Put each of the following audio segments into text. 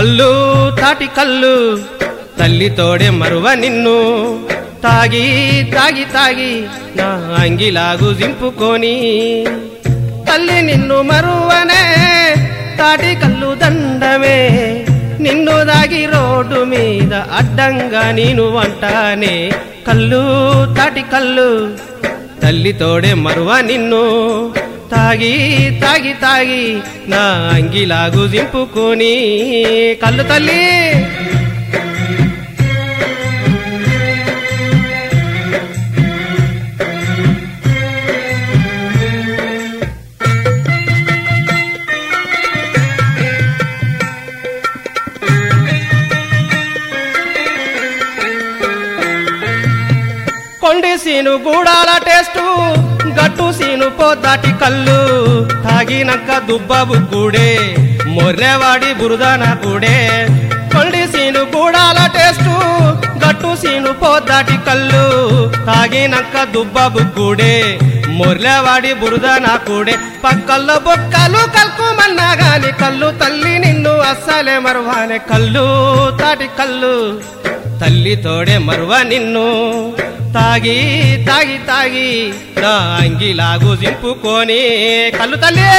కళ్ళు తాటి కళ్ళు తల్లి తోడే మరువ నిన్ను తాగి తాగి తాగి నా అంగిలాగు దింపుకొని తల్లి నిన్ను మరువనే తాటి కళ్ళు దండమే నిన్ను దాగి రోడ్డు మీద అడ్డంగా నేను వంటానే కళ్ళు తాటి కళ్ళు తల్లి తోడే మరువ నిన్ను తాగి తాగి తాగి నా అంగిలాగు దింపుకొని కళ్ళు తల్లి కొండి సీను గూడాల టేస్టు గట్టు సీను పోతాటి కళ్ళు తాగినాక దుబ్బబు కూడే మొర్రెవాడి బురదన కూడే కొండి సీను గూడాల టేస్టు గట్టు సీను పోతాటి కళ్ళు తాగినాక దుబ్బబు కూడే మొర్రెవాడి బురదన కూడే పక్కల్లో బొక్కలు కలుకుమన్నా గాని కళ్ళు తల్లి నిన్ను అస్సలే మరువానే కళ్ళు తాటి కళ్ళు తల్లి తోడే మరువ నిన్ను తాగి తాగి తాగి నా అంగిలాగు దింపుకొని కళ్ళు తల్లి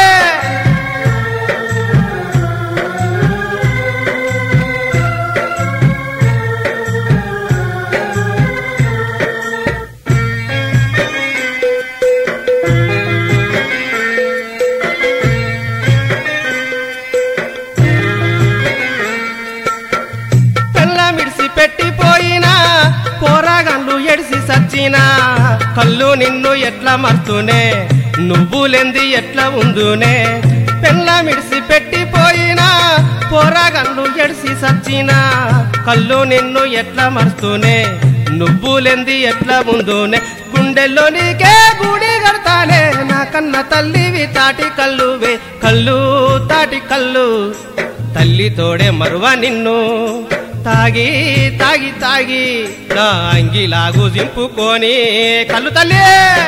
పెళ్ళ మిడిసి పెట్టిపోయినా పోరాగండ్లు ఎడిసి సచ్చినా కళ్ళు నిన్ను ఎట్లా మర్తునే నువ్వులెంది ఎట్లా ఉందునే పెళ్ళ మిడిసి పెట్టిపోయినా పోరాగండ్లు ఎడిసి సచ్చినా కళ్ళు నిన్ను ఎట్లా మర్తునే నువ్వులెంది ఎట్లా ముందునే గుండెల్లో నీకే గుడి కడతానే నా కన్న తల్లివి తాటి కళ్ళువే కళ్ళు తాటి కళ్ళు తల్లి తోడే మరువ నిన్ను తాగి తాగి తాగి నా అంగిలాగు దింపుకొని కళ్ళు తల్లి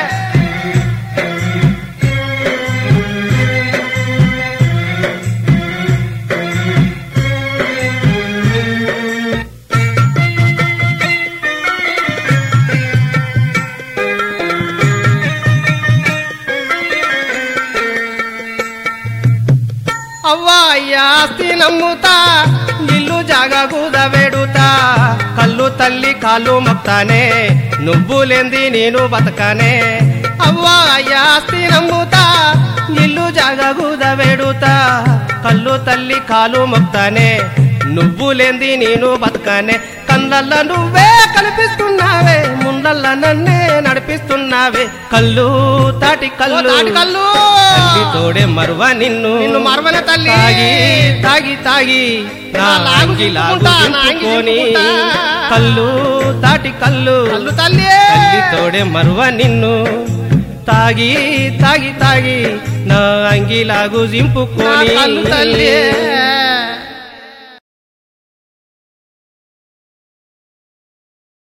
అవ్వా అయ్యా ఆస్తి నమ్ముతా ఇల్లు జాగా వెడుతా కళ్ళు తల్లి కాళ్ళు మొక్తానే నువ్వులేంది నేను బతకనే అవ్వా అయ్యా ఆస్తి నమ్ముతా ఇల్లు జాగా వెడుతా కళ్ళు తల్లి కాలు మొక్తానే నువ్వులేంది నేను బతకనే కళ్ళల్ల నువ్వే కనిపిస్తున్నావే ముందల్ల నన్నే నడిపిస్తున్నావే కళ్ళు తాటి కళ్ళు తాటి కళ్ళు. తల్లి తోడే మరువ నిన్ను నిన్ను మరువనే తల్లి. తాగి తాగి తాగి నా నా లాగు అంగి లాగు దింపుకుంటా, నా అంగి దింపుకొని దింపుకుంటా. కళ్ళు తాటి కళ్ళు కళ్ళు తల్లి తల్లి తోడే మరువ నిన్ను తాగి తాగి తాగి నా అంగిలాగు నా దింపుకొని కళ్ళు తల్లి